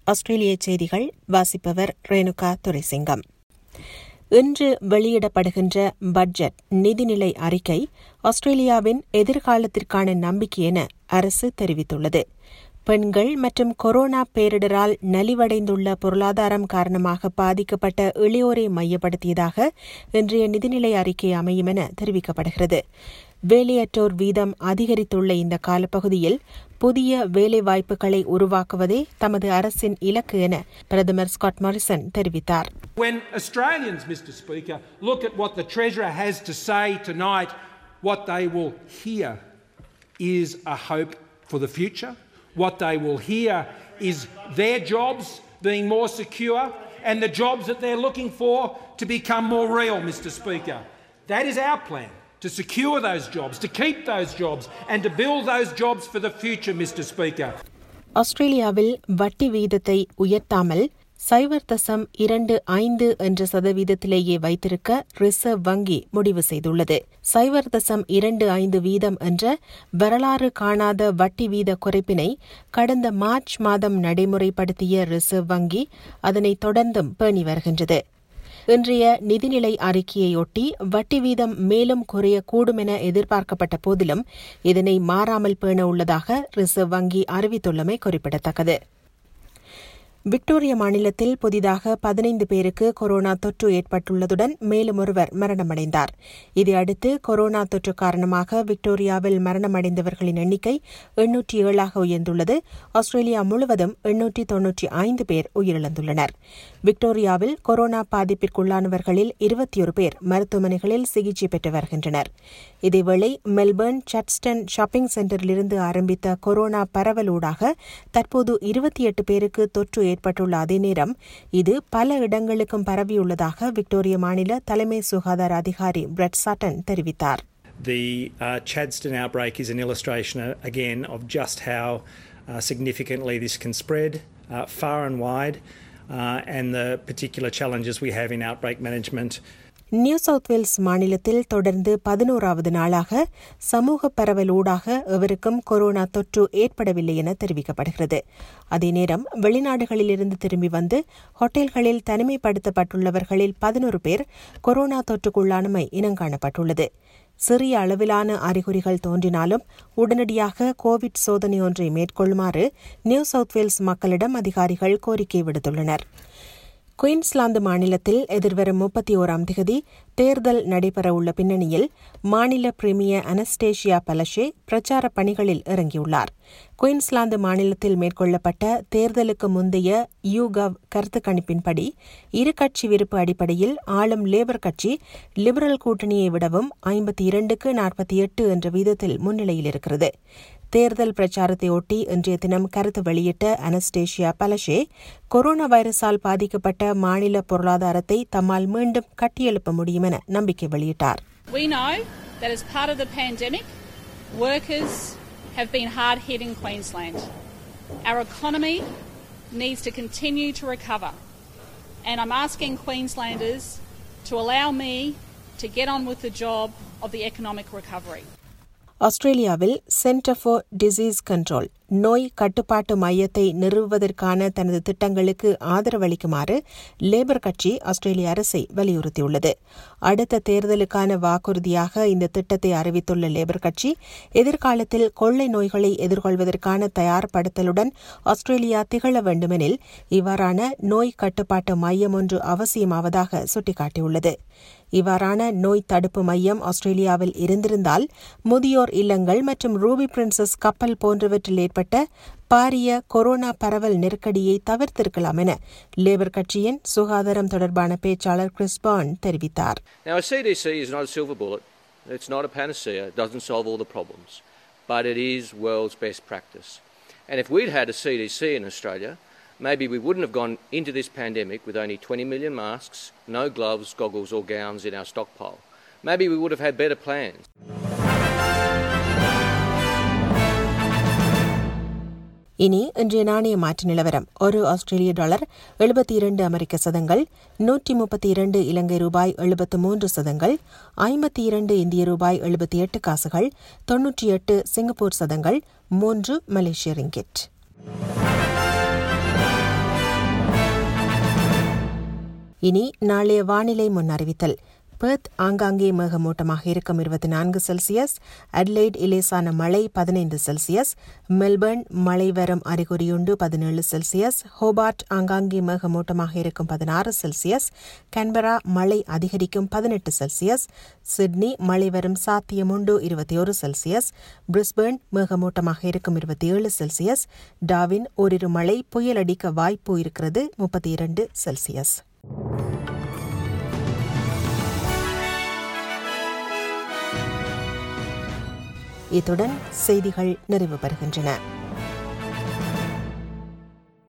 ஆஸ்திரேலிய செய்திகள் வாசிப்பவர் ரேணுகா துரைசிங்கம் இன்று வெளியிடப்படுகின்ற பட்ஜெட் நிதிநிலை அறிக்கை ஆஸ்திரேலியாவின் எதிர்காலத்திற்கான நம்பிக்கை என அரசு தெரிவித்துள்ளது பெண்கள் மற்றும் கொரோனா பேரிடரால் நலிவடைந்துள்ள பொருளாதாரம் காரணமாக பாதிக்கப்பட்ட இளையோரை மையப்படுத்தியதாக இன்றைய நிதிநிலை அறிக்கை அமையும் என தெரிவிக்கப்படுகிறது வேலையற்றோர் வீதம் அதிகரித்துள்ள இந்த காலப்பகுதியில் புதிய வேலைவாய்ப்புகளை உருவாக்குவதே தமது அரசின் இலக்கு என பிரதமர் ஸ்காட் மாரிசன் தெரிவித்தார் When Australians, Mr. Speaker, look at what the Treasurer has to say tonight, what they will hear is a hope for the future. What they will hear is their jobs being more secure and the jobs that they're looking for to become more real, Mr. Speaker. That is our plan. To secure those jobs, to keep those jobs, and to build those jobs for the future, Mr. Speaker. ஆஸ்திரேலியாவில் வட்டி வீதத்தை உயர்த்தாமல் சைபர் தசம் இரண்டு ஐந்து என்ற சதவீதத்திலேயே வைத்திருக்க reserve வங்கி முடிவு செய்துள்ளது சைபர் தசம் இரண்டு ஐந்து வீதம் என்ற வரலாறு காணாத வட்டி வீத குறைப்பினை கடந்த மார்ச் மாதம் நடைமுறைப்படுத்திய ரிசர்வ் வங்கி அதனை தொடர்ந்தும் பேணி வருகின்றது இன்றைய நிதிநிலை அறிக்கையையொட்டி வட்டி வீதம் மேலும் குறையக்கூடும் என எதிர்பார்க்கப்பட்ட போதிலும் இதனை மாறாமல் பேண உள்ளதாக ரிசர்வ் வங்கி அறிவித்துள்ளமை குறிப்பிடத்தக்கது விக்டோரியா மாநிலத்தில் புதிதாக பதினைந்து பேருக்கு கொரோனா தொற்று ஏற்பட்டுள்ளதுடன் மேலும் ஒருவர் மரணமடைந்தார் இதையடுத்து கொரோனா தொற்று காரணமாக விக்டோரியாவில் மரணமடைந்தவர்களின் எண்ணிக்கை எண்ணூற்றி ஏழாக உயர்ந்துள்ளது ஆஸ்திரேலியா முழுவதும் எண்ணூற்றி தொன்னூற்றி ஐந்து பேர் உயிரிழந்துள்ளனர் விக்டோரியாவில் கொரோனா பாதிப்பிற்குள்ளானவர்களில் இருபத்தியொரு பேர் மருத்துவமனைகளில் சிகிச்சை பெற்று வருகின்றனர் இதேவேளை மெல்பர்ன் சட்ஸ்டன் ஷாப்பிங் சென்டரிலிருந்து ஆரம்பித்த கொரோனா பரவலூடாக தற்போது இருபத்தி எட்டு பேருக்கு தொற்று ஏற்பட்டுள்ள அதே நேரம் இது பல இடங்களுக்கும் பரவியுள்ளதாக விக்டோரிய மாநில தலைமை சுகாதார அதிகாரி பிரெட் சாட்டன் தெரிவித்தார் The uh, Chadston outbreak is an illustration, uh, again, of just how uh, significantly this can spread uh, far and wide, uh, and the particular challenges we have in outbreak management. New South Wales மாநிலத்தில் தொடர்ந்து பதினோராவது நாளாக சமூக பரவல் ஊடாக எவருக்கும் corona தொற்று ஏற்படவில்லை என தெரிவிக்கப்படுகிறது அதே நேரம் வெளிநாடுகளிலிருந்து திரும்பி வந்து ஹோட்டல்களில் தனிமைப்படுத்தப்பட்டுள்ளவர்களில் பதினோரு பேர் கொரோனா தொற்றுக்குள்ளானமை இனங்காணப்பட்டுள்ளது சிறிய அளவிலான அறிகுறிகள் தோன்றினாலும் உடனடியாக கோவிட் சோதனை ஒன்றை மேற்கொள்ளுமாறு நியூ சவுத் வேல்ஸ் மக்களிடம் அதிகாரிகள் கோரிக்கை விடுத்துள்ளனர் குயின்ஸ்லாந்து மாநிலத்தில் எதிர்வரும் முப்பத்தி ஓராம் திகதி தேர்தல் நடைபெறவுள்ள பின்னணியில் மாநில பிரிமியர் அனஸ்டேஷியா பலஷே பிரச்சார பணிகளில் இறங்கியுள்ளார் குயின்ஸ்லாந்து மாநிலத்தில் மேற்கொள்ளப்பட்ட தேர்தலுக்கு முந்தைய யூகவ் கருத்து கணிப்பின்படி இரு கட்சி விருப்பு அடிப்படையில் ஆளும் லேபர் கட்சி லிபரல் கூட்டணியை விடவும் ஐம்பத்தி இரண்டுக்கு நாற்பத்தி எட்டு என்ற வீதத்தில் முன்னிலையில் இருக்கிறது தேர்தல் பிரச்சாரத்தை ஒட்டி இன்றைய தினம் கருத்து வெளியிட்ட அனஸ்டேஷியா பலஷே கொரோனா வைரஸால் பாதிக்கப்பட்ட மாநில பொருளாதாரத்தை தம்மால் மீண்டும் கட்டியெழுப்ப முடியும் என நம்பிக்கை வெளியிட்டார் We know that as part of the pandemic, workers have been hard hit in Queensland. Our economy needs to continue to recover. And I'm asking Queenslanders to allow me to get on with the job of the economic recovery. ஆஸ்திரேலியாவில் centre for disease control நோய் கட்டுப்பாட்டு மையத்தை நிறுவுவதற்கான தனது திட்டங்களுக்கு ஆதரவளிக்குமாறு labour கட்சி ஆஸ்திரேலிய அரசை வலியுறுத்தியுள்ளது அடுத்த தேர்தலுக்கான வாக்குறுதியாக இந்த திட்டத்தை அறிவித்துள்ள லேபர் கட்சி எதிர்காலத்தில் கொள்ளை நோய்களை எதிர்கொள்வதற்கான தயார்படுத்தலுடன் ஆஸ்திரேலியா திகழ வேண்டுமெனில் இவ்வாறான நோய் கட்டுப்பாட்டு மையம் ஒன்று அவசியமாவதாக சுட்டிக்காட்டியுள்ளது இவ்வாறான நோய் தடுப்பு மையம் ஆஸ்திரேலியாவில் இருந்திருந்தால் முதியோர் இல்லங்கள் மற்றும் ரூபி பிரின்சஸ் கப்பல் போன்றவற்றில் ஏற்பட்ட பாரிய கொரோனா பரவல் நெருக்கடியை தவிர்த்திருக்கலாம் என லேபர் கட்சியின் சுகாதாரம் தொடர்பான பேச்சாளர் கிறிஸ் பான் தெரிவித்தார் Now, a CDC is not a silver bullet. It's not a panacea. It doesn't solve all the problems. But it is world's best practice. And if we'd had a CDC in Australia, maybe we wouldn't have gone into this pandemic with only 20 million masks, no gloves, goggles, or gowns in our stockpile. Maybe we would have had better plans. இனி இன்றைய நாணய மாற்று நிலவரம் ஒரு ஆஸ்திரேலிய dollar எழுபத்தி இரண்டு அமெரிக்க சதங்கள் நூற்றி முப்பத்தி இரண்டு இலங்கை ரூபாய் எழுபத்து மூன்று சதங்கள் ஐம்பத்தி இரண்டு இந்திய ரூபாய் எழுபத்தி எட்டு காசுகள் தொன்னூற்றி எட்டு சிங்கப்பூர் சதங்கள் மூன்று மலேசிய ரிங்கிட் இனி நாளைய வானிலை முன் அறிவித்தல் பெர்த் ஆங்காங்கே மேகமூட்டமாக இருக்கும் இருபத்தி நான்கு செல்சியஸ் அட்லைட் இலேசான மழை பதினைந்து செல்சியஸ் மெல்பர்ன் மழை வரும் அறிகுறியுண்டு பதினேழு செல்சியஸ் ஹோபார்ட் ஆங்காங்கே மேகமூட்டமாக இருக்கும் பதினாறு செல்சியஸ் கன்பரா மழை அதிகரிக்கும் பதினெட்டு செல்சியஸ் சிட்னி மழை வரும் சாத்தியமுண்டு இருபத்தி ஒரு செல்சியஸ் பிரிஸ்பர்ன் மேகமூட்டமாக இருக்கும் இருபத்தி ஏழு செல்சியஸ் டாவின் ஓரிரு மழை புயல் அடிக்க வாய்ப்பு இருக்கிறது முப்பத்தி இரண்டு செல்சியஸ் இத்துடன் செய்திகள் நிறைவு பெறுகின்றன